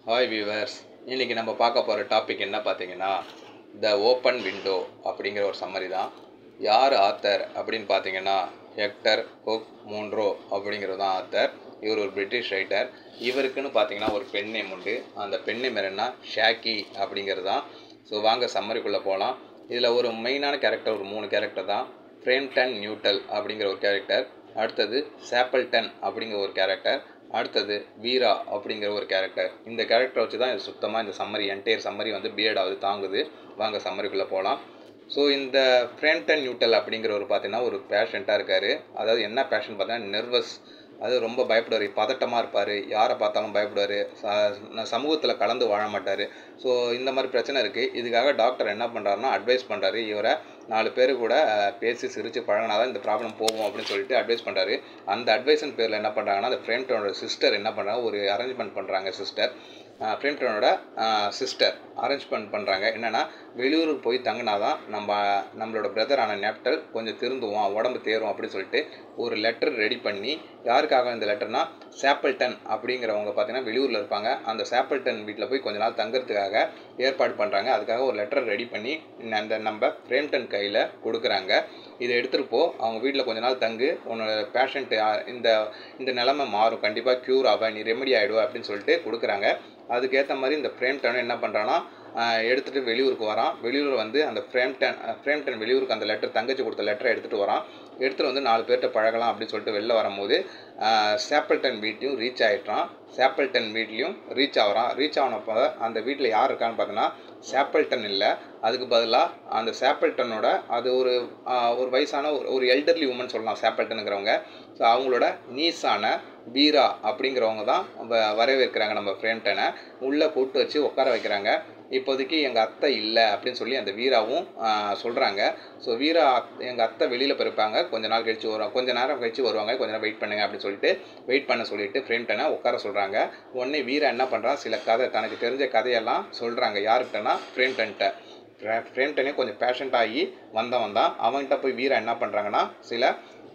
hi viewers இன்றைக்கி நம்ம பார்க்க போகிற டாபிக் என்ன பார்த்தீங்கன்னா த ஓப்பன் விண்டோ அப்படிங்கிற ஒரு சம்மரி தான் யார் ஆத்தர் அப்படின்னு பார்த்தீங்கன்னா ஹெக்டர் ஹுக் மூன்ரோ அப்படிங்கிறது தான் ஆத்தர் இவர் ஒரு பிரிட்டிஷ் ரைட்டர் இவருக்குன்னு பார்த்தீங்கன்னா ஒரு பெண் நேம் உண்டு அந்த பெண் நேம் என்னென்னா ஷாக்கி அப்படிங்கிறது தான் ஸோ வாங்க சம்மரிக்குள்ளே போகலாம் இதில் ஒரு மெயினான கேரக்டர் ஒரு மூணு கேரக்டர் தான் ஃப்ரேம்டன் நியூட்டல் அப்படிங்கிற ஒரு கேரக்டர் அடுத்தது சாப்பிள்டன் அப்படிங்கிற ஒரு கேரக்டர் அடுத்தது வீரா அப்படிங்கிற ஒரு கேரக்டர் இந்த கேரக்டரை வச்சு தான் இது சுத்தமாக இந்த சம்மரி என்டையர் சம்மரி வந்து பிஎட் ஆகுது தாங்குது வாங்க சம்மரிக்குள்ளே போகலாம் ஸோ இந்த ஃப்ரேம்டன் நியூட்டல் அப்படிங்கிறவர் பார்த்தீங்கன்னா ஒரு பேஷண்ட்டாக இருக்கார் அதாவது என்ன பேஷன் பார்த்தீங்கன்னா நெர்வஸ் அது ரொம்ப பயப்படுவார் பதட்டமாக இருப்பார் யாரை பார்த்தாலும் பயப்படுவார் சமூகத்தில் கலந்து வாழ மாட்டார் ஸோ இந்த மாதிரி பிரச்சனை இருக்குது இதுக்காக டாக்டர் என்ன பண்ணுறாருன்னா அட்வைஸ் பண்ணுறாரு இவரை நாலு பேர் கூட பேசி சிரித்து பழகினா தான் இந்த ப்ராப்ளம் போகும் அப்படின்னு சொல்லிட்டு அட்வைஸ் பண்ணுறாரு அந்த அட்வைஸின் பேரில் என்ன பண்ணுறாங்கன்னா அந்த ஃப்ரேம்டனோட சிஸ்டர் என்ன பண்ணுறாங்க ஒரு அரேஞ்ச்மெண்ட் பண்ணுறாங்க சிஸ்டர் ஃப்ரேம்டனோட சிஸ்டர் அரேஞ்ச்மெண்ட் பண்ணுறாங்க என்னென்னா வெளியூருக்கு போய் தங்கினா தான் நம்ம நம்மளோட பிரதரான நேப்டல் கொஞ்சம் திருந்துவோம் உடம்பு தேரும் அப்படின்னு சொல்லிட்டு ஒரு லெட்டர் ரெடி பண்ணி யாருக்காக இந்த லெட்டர்னா சாப்பிள்டன் அப்படிங்கிறவங்க பார்த்தீங்கன்னா வெளியூரில் இருப்பாங்க அந்த சாப்பிள்டன் வீட்டில் போய் கொஞ்ச நாள் தங்குறதுக்காக ஏற்பாடு பண்ணுறாங்க அதுக்காக ஒரு லெட்டர் ரெடி பண்ணி அந்த நம்ம ஃப்ரேம்டன் கையில் கொடுக்குறாங்க இதை எடுத்துகிட்டு போ அவங்க வீட்டில் கொஞ்ச நாள் தங்கு உன்னோட பேஷண்ட்டு இந்த இந்த நிலமை மாறும் கண்டிப்பாக க்யூர் ஆக நீ ரெமெடி ஆகிடுவ அப்படின்னு சொல்லிட்டு கொடுக்குறாங்க அதுக்கேற்ற மாதிரி இந்த ஃப்ரேம்டன் என்ன பண்ணுறான்னா எடுத்துகிட்டு வெளியூருக்கு வரான் வெளியூர் வந்து அந்த ஃப்ரேம்டன் ஃப்ரேம்டன் வெளியூருக்கு அந்த லெட்டர் தங்கச்சி கொடுத்த லெட்டரை எடுத்துகிட்டு வரான் எடுத்துகிட்டு வந்து நாலு பேர்கிட்ட பழகலாம் அப்படின்னு சொல்லிட்டு வெளில வரும்போது சாப்பிள்டன் வீட்லையும் ரீச் ஆகிட்டான் சாப்பிள்டன் வீட்லேயும் ரீச் ஆகிறான் ரீச் ஆனப்போ அந்த வீட்டில் யார் இருக்கான்னு பார்த்தோன்னா சாப்பிள்டன் இல்லை அதுக்கு பதிலாக அந்த சாப்பிள்டனோட அது ஒரு ஒரு வயசான ஒரு ஒரு எல்டர்லி உமன் சொல்லலாம் சாப்பிள்டனுங்கிறவங்க ஸோ அவங்களோட நீஸான பீரா அப்படிங்கிறவங்க தான் வரவேற்கிறாங்க நம்ம ஃப்ரேம்டனை உள்ளே கூப்பிட்டு வச்சு உட்கார வைக்கிறாங்க இப்போதைக்கு எங்கள் அத்தை இல்லை அப்படின்னு சொல்லி அந்த வீராவும் சொல்கிறாங்க ஸோ வீரா எங்கள் அத்தை வெளியில் பிறப்பாங்க கொஞ்ச நாள் கழிச்சு வரும் கொஞ்ச நேரம் கழிச்சு வருவாங்க கொஞ்ச நேரம் வெயிட் பண்ணுங்க அப்படின்னு சொல்லிட்டு வெயிட் பண்ண சொல்லிட்டு ஃப்ரேம்டனை உட்கார சொல்கிறாங்க உடனே வீரா என்ன பண்ணுறான் சில கதை தனக்கு தெரிஞ்ச கதையெல்லாம் சொல்கிறாங்க யாருக்கிட்டனா ஃப்ரேம்டன்ட்ட ஃப்ரேம்டனே கொஞ்சம் பேஷண்ட் ஆகி வந்தவன் தான் அவன்கிட்ட போய் வீரா என்ன பண்ணுறாங்கன்னா சில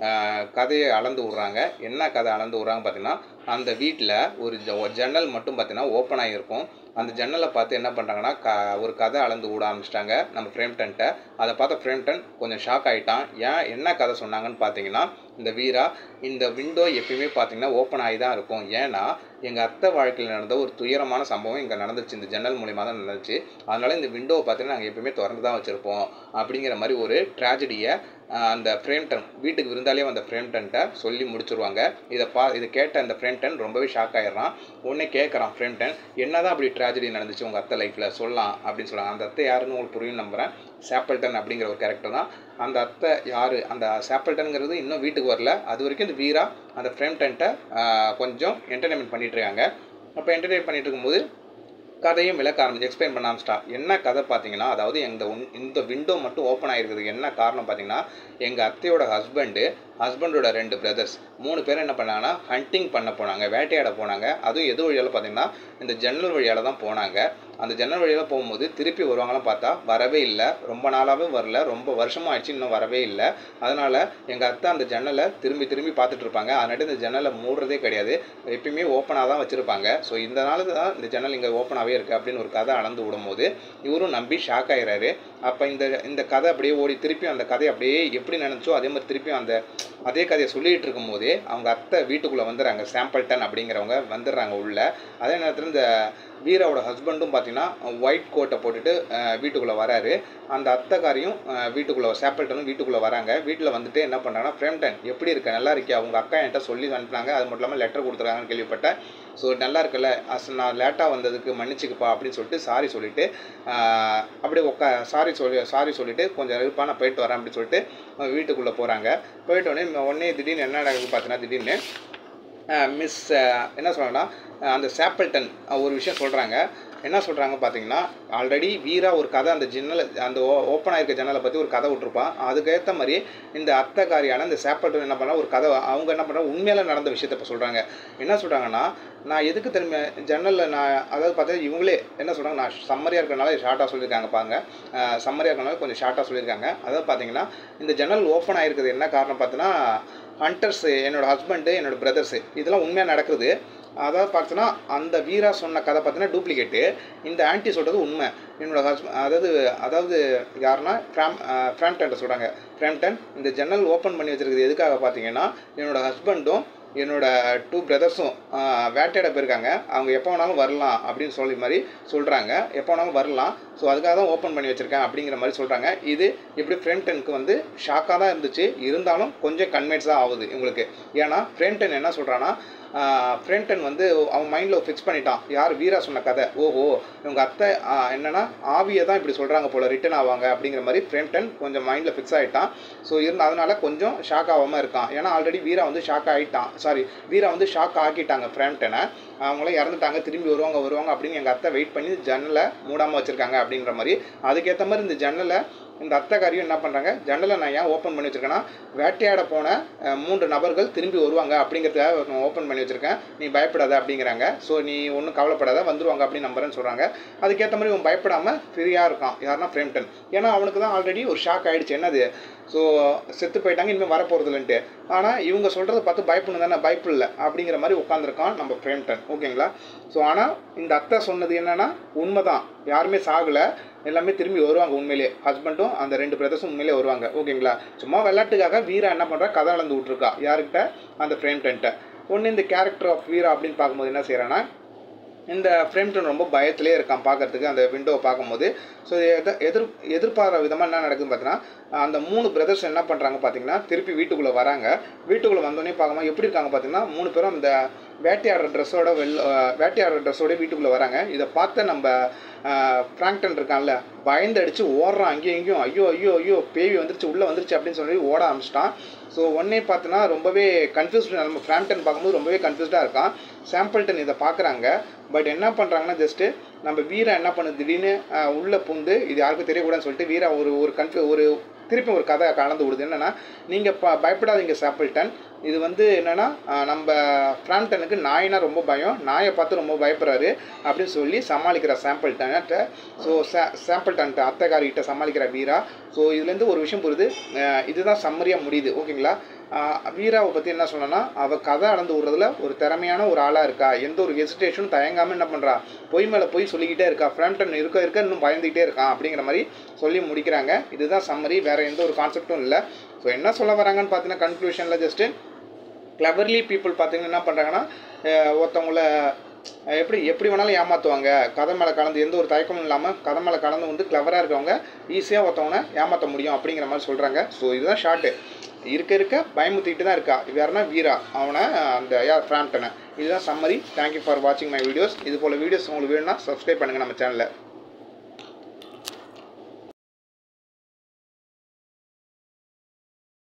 கதையை அளந்து விட்றாங்க என்ன கதை அளந்து விட்றாங்க பார்த்தீங்கன்னா அந்த வீட்டில் ஒரு ஜன்னல் மட்டும் பார்த்தீங்கன்னா ஓப்பன் ஆகிருக்கும் அந்த ஜன்னலை பார்த்து என்ன பண்ணுறாங்கன்னா க ஒரு கதை அளந்து விட ஆரம்பிச்சிட்டாங்க நம்ம ஃப்ரேம்டன்ட்ட அதை பார்த்த ஃப்ரேம்டன் கொஞ்சம் ஷாக் ஆகிட்டான் ஏன் என்ன கதை சொன்னாங்கன்னு பார்த்தீங்கன்னா இந்த வீரா இந்த விண்டோ எப்பயுமே பார்த்தீங்கன்னா ஓப்பன் ஆகி தான் இருக்கும் ஏன்னா எங்கள் அத்தை வாழ்க்கையில் நடந்த ஒரு துயரமான சம்பவம் இங்கே நடந்துச்சு இந்த ஜன்னல் மூலிமா தான் நடந்துச்சு அதனால இந்த விண்டோவை பார்த்தீங்கன்னா நாங்கள் எப்பயுமே திறந்து தான் வச்சுருப்போம் அப்படிங்கிற மாதிரி ஒரு ட்ராஜடியை அந்த ஃப்ரேம்டன் வீட்டுக்கு விருந்தாலே வந்த ஃப்ரேம்டன்ட்ட சொல்லி முடிச்சிருவாங்க இதை பா இதை கேட்ட அந்த ஃப்ரேம்டன் ரொம்பவே ஷாக் ஆயிடுறான் உடனே கேட்குறான் ஃப்ரேம்டன் என்ன தான் அப்படி ட்ராஜடி நடந்துச்சு உங்கள் அத்தை லைஃப்பில் சொல்லலாம் அப்படின்னு சொல்லுவாங்க அந்த அத்தை யாருன்னு உங்களுக்கு புரியும் நம்புகிறேன் சாப்பிள்டன் அப்படிங்கிற ஒரு கேரக்டர் தான் அந்த அத்தை யார் அந்த சாப்பிள்டனுங்கிறது இன்னும் வீட்டுக்கு வரல அது வரைக்கும் இந்த வீரா அந்த ஃப்ரேம்டன்ட்ட கொஞ்சம் என்டர்டைன்மெண்ட் பண்ணிட்டு இருக்காங்க அப்போ என்டர்டைன் பண்ணிட்டு இருக்கும்போது கதையும் விளக்க ஆரம்பிச்சு எக்ஸ்பிளைன் பண்ண ஆரம்பிச்சிட்டா என்ன கதை பார்த்தீங்கன்னா அதாவது இந்த இந்த விண்டோ மட்டும் ஓப்பன் ஆகிருக்கிறதுக்கு என்ன காரணம் பார்த்தீங்கன்னா எங்கள் அத்தையோட ஹஸ்பண்டு ஹஸ்பண்டோட ரெண்டு பிரதர்ஸ் மூணு பேர் என்ன பண்ணாங்கன்னா ஹண்டிங் பண்ண போனாங்க வேட்டையாட போனாங்க அதுவும் எது வழியால் பார்த்தீங்கன்னா இந்த ஜன்னல் வழியால் தான் போனாங்க அந்த ஜன்னல் வழியால் போகும்போது திருப்பி வருவாங்களாம் பார்த்தா வரவே இல்லை ரொம்ப நாளாகவே வரல ரொம்ப வருஷமாக ஆயிடுச்சு இன்னும் வரவே இல்லை அதனால் எங்கள் அத்தை அந்த ஜன்னலை திரும்பி திரும்பி பார்த்துட்டு இருப்பாங்க அதனால இந்த ஜன்னலை மூடுறதே கிடையாது எப்பயுமே ஓப்பனாக தான் வச்சுருப்பாங்க ஸோ இந்த நாள் தான் இந்த ஜன்னல் இங்கே ஓப்பனாகவே இருக்குது அப்படின்னு ஒரு கதை அளந்து விடும்போது இவரும் நம்பி ஷாக் ஆகிறாரு அப்போ இந்த இந்த கதை அப்படியே ஓடி திருப்பி அந்த கதையை அப்படியே எப்படி நினச்சோ அதே மாதிரி திருப்பியும் அந்த அதே கதையை சொல்லிகிட்டு இருக்கும்போதே அவங்க அத்தை வீட்டுக்குள்ளே வந்துடுறாங்க சாம்பிள்டன் அப்படிங்கிறவங்க வந்துடுறாங்க உள்ள அதே நேரத்தில் இந்த வீராவோட ஹஸ்பண்டும் பார்த்தீங்கன்னா ஒயிட் கோட்டை போட்டுட்டு வீட்டுக்குள்ளே வராரு அந்த அத்தைக்காரையும் வீட்டுக்குள்ளே சாப்பிள்டனும் வீட்டுக்குள்ளே வராங்க வீட்டில் வந்துட்டு என்ன பண்ணுறாங்கன்னா ஃப்ரேம்டன் எப்படி இருக்க நல்லா இருக்கே அவங்க அக்கா என்கிட்ட சொல்லி அனுப்புனாங்க அது மட்டும் இல்லாமல் லெட்டர் கொடுத்துருக்காங்கன்னு கேள்விப்பட்டேன் ஸோ நல்லா இருக்குல்ல அஸ் நான் லேட்டாக வந்ததுக்கு மன்னிச்சுக்குப்பா அப்படின்னு சொல்லிட்டு சாரி சொல்லிவிட்டு அப்படியே உட்கா சாரி சொல்லி சாரி சொல்லிவிட்டு கொஞ்சம் இருப்பா நான் போயிட்டு வரேன் அப்படின்னு சொல்லிட்டு வீட்டுக்குள்ளே போகிறாங்க போயிட்டு உடனே உடனே திடீர்னு என்ன நடக்குது பார்த்தீங்கன்னா திடீர்னு மிஸ் என்ன சொல்கிறாங்கன்னா அந்த சாப்பிள்டன் ஒரு விஷயம் சொல்கிறாங்க என்ன சொல்கிறாங்க பார்த்தீங்கன்னா ஆல்ரெடி வீரா ஒரு கதை அந்த ஜன்னல் அந்த ஓ ஓப்பன் ஆயிருக்க ஜன்னலை பற்றி ஒரு கதை விட்ருப்பான் அதுக்கேற்ற மாதிரி இந்த அத்தைக்காரியான இந்த சாப்பிட்டு என்ன பண்ணால் ஒரு கதை அவங்க என்ன பண்ணுறாங்க உண்மையில நடந்த விஷயத்த இப்போ சொல்கிறாங்க என்ன சொல்கிறாங்கன்னா நான் எதுக்கு திரும்ப ஜன்னலில் நான் அதாவது பார்த்தா இவங்களே என்ன சொல்கிறாங்க நான் சம்மரியாக இருக்கிறனால ஷார்ட்டாக சொல்லியிருக்காங்க பாருங்க சம்மரியாக இருக்கிறனால கொஞ்சம் ஷார்ட்டாக சொல்லியிருக்காங்க அதாவது பார்த்தீங்கன்னா இந்த ஜன்னல் ஓப்பன் ஆயிருக்குது என்ன காரணம் பார்த்தீங்கன்னா ஹண்டர்ஸு என்னோடய ஹஸ்பண்டு என்னோடய பிரதர்ஸு இதெல்லாம் உண்மையாக நடக்குது அதாவது பார்த்தீங்கன்னா அந்த வீரா சொன்ன கதை பார்த்தீங்கன்னா டூப்ளிகேட்டு இந்த ஆன்ட்டி சொல்கிறது உண்மை என்னோட ஹஸ்பண்ட் அதாவது அதாவது யாருன்னா ஃப்ராம் ஃப்ராம்டன் சொல்கிறாங்க ஃப்ராம்டன் இந்த ஜன்னல் ஓப்பன் பண்ணி வச்சிருக்கிறது எதுக்காக பார்த்தீங்கன்னா என்னோட ஹஸ்பண்டும் என்னோட டூ பிரதர்ஸும் வேட்டையாட போயிருக்காங்க அவங்க எப்போ வேணாலும் வரலாம் அப்படின்னு சொல்லி மாதிரி சொல்கிறாங்க எப்போ வேணாலும் வரலாம் ஸோ அதுக்காக தான் ஓப்பன் பண்ணி வச்சுருக்கேன் அப்படிங்கிற மாதிரி சொல்கிறாங்க இது இப்படி ஃப்ரெண்ட்டனுக்கு வந்து ஷாக்காக தான் இருந்துச்சு இருந்தாலும் கொஞ்சம் கன்வின்ஸ் தான் ஆகுது இவங்களுக்கு ஏன்னா ஃப்ரெண்டன் என்ன சொல்கிறான்னா ஃப்ரெண்டன் வந்து அவன் மைண்டில் ஃபிக்ஸ் பண்ணிட்டான் யார் வீரா சொன்ன கதை ஓஹோ இவங்க அத்தை ஆஹ், என்னன்னா ஆவியை தான் இப்படி சொல்கிறாங்க போல் ரிட்டன் ஆவாங்க அப்படிங்கிற மாதிரி ஃப்ரெண்டன் கொஞ்சம் மைண்டில் ஃபிக்ஸ் ஆகிட்டான் ஸோ இருந்த அதனால கொஞ்சம் ஷாக் ஆகாமல் இருக்கான் ஏன்னா ஆல்ரெடி வீரா வந்து ஷாக் ஆகிட்டான் சாரி வீரா வந்து ஷாக் ஆக்கிட்டாங்க ஃப்ரெண்ட்டனை அவங்களாம் இறந்துட்டாங்க திரும்பி வருவாங்க வருவாங்க அப்படின்னு எங்கள் அத்தை வெயிட் பண்ணி ஜன்னலை மூடாமல் வச்சுருக்காங்க அப்படிங்கிற மாதிரி அதுக்கேற்ற மாதிரி இந்த ஜன்னலை இந்த அத்தைக்காரியும் என்ன பண்ணுறாங்க ஜன்னலை நான் ஏன் ஓப்பன் பண்ணி வச்சிருக்கேன்னா வேட்டையாட போன அஹ், மூன்று நபர்கள் திரும்பி வருவாங்க அப்படிங்கிறதுக்காக ஓப்பன் பண்ணி வச்சிருக்கேன் நீ பயப்படாத அப்படிங்கிறாங்க ஸோ நீ ஒன்றும் கவலைப்படாத வந்துருவாங்க அப்படின்னு நம்புறேன்னு சொல்கிறாங்க அதுக்கேற்ற மாதிரி இவன் பயப்படாமல் ஃப்ரீயாக இருக்கான் யாருன்னா ஃப்ரேம்டன் ஏன்னா அவனுக்கு தான் ஆல்ரெடி ஒரு ஷாக் ஆயிடுச்சு என்னது ஸோ செத்து போயிட்டாங்க இனிமேல் வரப்போகிறதுலன்ட்டு ஆனால் இவங்க சொல்கிறத பார்த்து பயப்படணும் தானே பயப்பில்லை அப்படிங்கிற மாதிரி உட்காந்துருக்கான் நம்ம ஃப்ரேம்டன் ஓகேங்களா ஸோ ஆனால் இந்த அத்தை சொன்னது என்னன்னா உண்மை தான் யாருமே சாகலை எல்லாமே திரும்பி வருவாங்க உண்மையிலே ஹஸ்பண்டும் அந்த ரெண்டு பிரதர்ஸும் உண்மையிலே வருவாங்க ஓகேங்களா சும்மா விளையாட்டுக்காக வீரா என்ன பண்ணுறா கதை அளந்து விட்ருக்கா யாருக்கிட்ட அந்த ஃப்ரேம்டன்ட்ட ஒன்று இந்த கேரக்டர் ஆஃப் வீரா அப்படின்னு பார்க்கும்போது என்ன செய்கிறான்னா இந்த ஃப்ரேம்டன் ரொம்ப பயத்திலே இருக்கான் பார்க்கறதுக்கு அந்த விண்டோவை பார்க்கும்போது ஸோ எத எதிர் எதிர்பாராத விதமாக என்ன நடக்குதுன்னு பார்த்தீங்கன்னா அந்த மூணு பிரதர்ஸ் என்ன பண்ணுறாங்க பார்த்தீங்கன்னா திருப்பி வீட்டுக்குள்ளே வராங்க வீட்டுக்குள்ளே வந்தோடனே பார்க்கும்போது எப்படி இருக்காங்க பார்த்தீங்கன்னா மூணு பேரும் அந்த வேட்டையாடுற ட்ரெஸ்ஸோட வெளில வேட்டையாடுற ட்ரெஸ்ஸோட வீட்டுக்குள்ளே வராங்க இதை பார்த்த நம்ம ஃப்ராங்க்டன் இருக்கான்ல பயந்து அடித்து ஓடுறான் அங்கேயும் இங்கேயும் ஐயோ ஐயோ ஐயோ பேவி வந்துருச்சு உள்ளே வந்துருச்சு அப்படின்னு சொல்லி ஓட ஆரம்பிச்சிட்டான் ஸோ ஒன்னே பார்த்தோன்னா ரொம்பவே கன்ஃபியூஸ்டு நம்ம ஃப்ராம்டன் பார்க்கும்போது ரொம்பவே கன்ஃபியூஸ்டாக இருக்கான் சாம்பிள்டன் இதை பார்க்குறாங்க பட் என்ன பண்ணுறாங்கன்னா ஜஸ்ட்டு நம்ம வீரா என்ன பண்ணுது திடீர்னு அஹ், உள்ள புந்து இது யாருக்கும் தெரியக்கூடாதுன்னு சொல்லிட்டு வீரா ஒரு ஒரு கன்ஃபியூ ஒரு திருப்பி ஒரு கதை கலந்து விடுது என்னென்னா நீங்கள் ப பயப்படாதீங்க சாப்பிள்டன் இது வந்து என்னென்னா நம்ம ஃப்ராம்டனுக்கு நாய்னா ரொம்ப பயம் நாயை பார்த்து ரொம்ப பயப்படுறாரு அப்படின்னு சொல்லி சமாளிக்கிற சாம்பிள்டன்ட்ட ஸோ சா சாம்பிள்டன்ட்ட அத்தைக்காரிகிட்ட சமாளிக்கிற வீரா ஸோ இதுலேருந்து ஒரு விஷயம் புரியுது அஹ் இதுதான் சம்மரியாக முடியுது ஓகேங்களா அஹ் வீராவை பற்றி என்ன சொன்னேன்னா அவள் கதை அளந்து விடுறதுல ஒரு திறமையான ஒரு ஆளாக இருக்கா எந்த ஒரு ஹெசிடேஷனும் தயங்காமல் என்ன பண்ணுறா பொய் மேலே போய் சொல்லிக்கிட்டே இருக்கா ஃப்ராம்டன் இருக்க இருக்க இன்னும் பயந்துக்கிட்டே இருக்கான் அப்படிங்கிற மாதிரி சொல்லி முடிக்கிறாங்க இதுதான் சம்மரி வேறு எந்த ஒரு கான்செப்டும் இல்லை ஸோ என்ன சொல்ல வராங்கன்னு பார்த்தீங்கன்னா கன்க்ளூஷனில் ஜஸ்ட்டு கிளவர்லி பீப்புள் பார்த்தீங்கன்னா என்ன பண்ணுறாங்கன்னா ஒருத்தவங்கள அஹ் எப்படி எப்படி வேணாலும் ஏமாற்றுவாங்க கதை மேலே கலந்து எந்த ஒரு தயக்கமும் இல்லாமல் கதை மேலே கலந்து வந்து கிளவராக இருக்கவங்க ஈஸியாக ஒருத்தவனை ஏமாற்ற முடியும் அப்படிங்கிற மாதிரி சொல்கிறாங்க ஸோ இதுதான் ஷார்ட்டு இருக்க இருக்க பயமுத்திக்கிட்டு தான் இருக்கா வேறுனா வீரா அவனை அந்த யார் ஃப்ராம்டனை இதுதான் சம்மரி தேங்க்யூ ஃபார் வாட்சிங் மை வீடியோஸ் இது போல் வீடியோஸ் உங்களுக்கு வேணும்னா சப்ஸ்கிரைப் பண்ணுங்கள் நம்ம சேனலை